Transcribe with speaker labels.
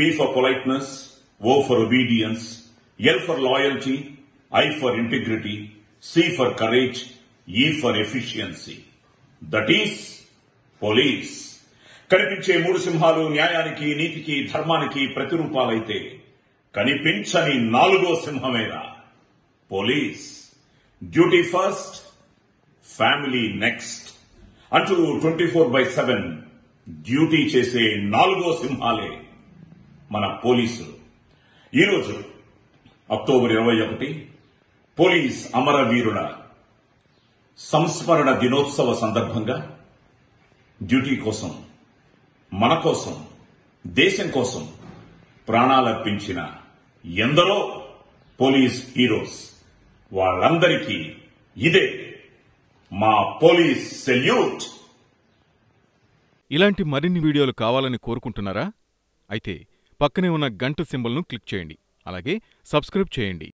Speaker 1: P for politeness, O for obedience, L for loyalty, I for integrity, C for courage, E for efficiency. That is police. కనిపించే మూడు సింహాలు న్యాయానికి నీతికి ధర్మానికి ప్రతిరూపాలైతే కనిపించని నాలుగో సింహమేరా police duty first family next అంటూ twenty four by seven duty చేసే నాలుగో సింహాలే మన పోలీసులు ఈరోజు అక్టోబర్ ఇరవై ఒకటి పోలీస్ అమరవీరుల సంస్మరణ దినోత్సవ సందర్భంగా డ్యూటీ కోసం మన కోసం దేశం కోసం ప్రాణాలర్పించిన ఎందరో పోలీస్ హీరోస్ వాళ్ళందరికీ ఇదే మా పోలీస్ సెల్యూట్
Speaker 2: ఇలాంటి మరిన్ని వీడియోలు కావాలని కోరుకుంటున్నారా అయితే పక్కనే ఉన్న గంట సింబల్ను క్లిక్ చేయండి అలాగే సబ్స్క్రైబ్ చేయండి